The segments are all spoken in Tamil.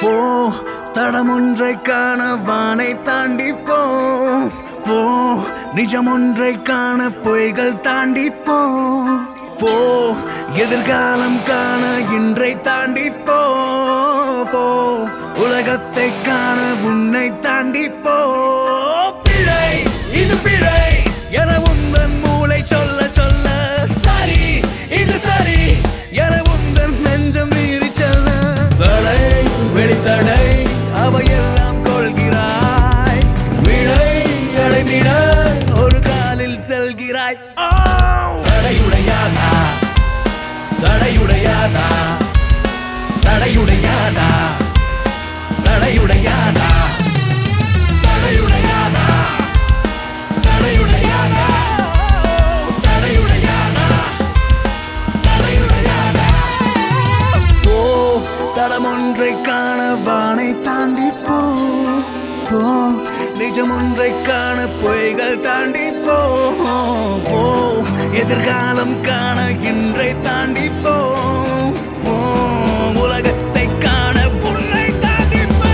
போ தடம் ஒன்றை காண வானை தாண்டி போ போ நிஜம் ஒன்றை காண பொய்கள் தாண்டி போ போ எதிர்காலம் காண இன்றை தாண்டி போ போ உலகத்தை காண உன்னை தாண்டி போ பிழை இது பிழை என உந்தன் மூளை சொல்ல சொல்ல சரி இது சரி என உந்தன் நெஞ்சம் மீறி செல்ல தடை வெளித்தடை அவையெல்லாம் கொள்கிறாய் விடை அடைந்திட ஒரு காலில் செல்கிறாய் ஓ! தடையுடையாதா தடையுடையாதா தடையுடையாதா தடையுடையாதா தடையுடையாதா தடையுடையாதா தடையுடையாதா தடையுடையாதா போ தடம் ஒன்றை காண வானை தாண்டி போ போ நிஜம் ஒன்றை காண பொய்கள் தாண்டி போ போ எதிர்காலம் காண இன்றை தாண்டி போ போ உலகத்தை காண உன்னை தாண்டி போ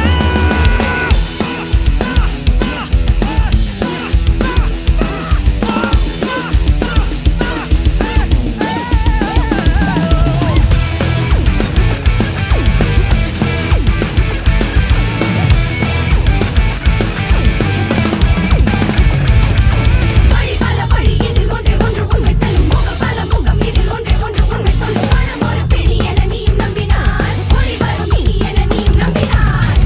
வழி பல வழி இதில் ஒன்றே ஒன்று உண்மை செல்லும் முகம் பல முகம் இதில் ஒன்றே ஒன்று உண்மை சொல்லும் பணம் ஒரு பிடி என நீ நம்பினாய் ஒளி வரும் இனி என நீ நம்பினாய்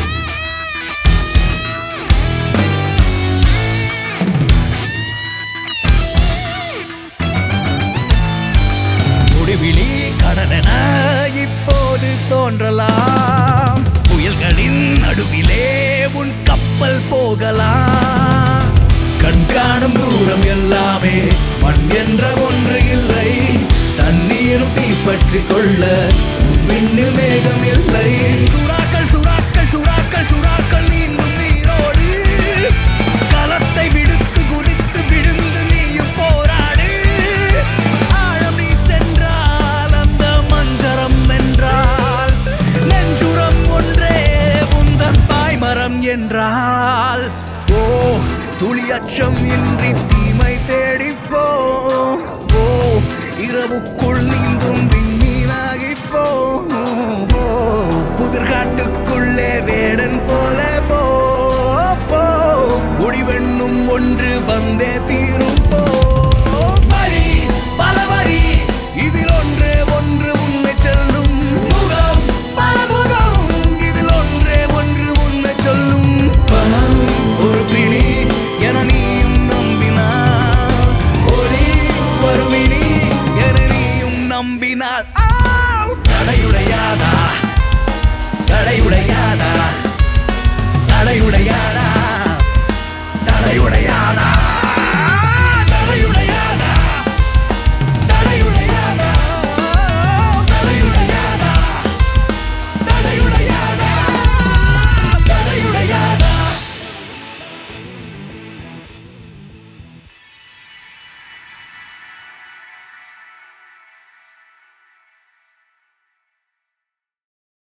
முடிவிலி கடலென இப்போது தோன்றலாம் புயல்களின் நடுவிலே உன் கப்பல் போகலாம் கண் காணும் தூரம் எல்லாமே மண் என்ற ஒன்று இல்லை தண்ணீரும் தீப்பற்றிக் கொள்ள உன் விண்ணில் மேகம் இல்லை சுறாக்கள் சுறாக்கள் சுறாக்கள் சுறாக்கள் நீந்தும் நீரோடு களத்தை விடுத்து குதித்து விழுந்து நீயும் போராடு ஆழம் நீ சென்றால் அந்த மஞ்சரம் வென்றால் நெஞ்சுரம் ஒன்றே உந்தன் பாய்மரம் என்றால் ஓ துளி அச்சம் இன்றி தீமை தேடி போ ஓ இரவுக்குள் நீந்தும் விண்மீனாகி போ போ புதிர்காட்டுக்குள்ளே வேடன் போல போ போ முடிவெண்ணும் ஒன்று வந்தே தீரும் போ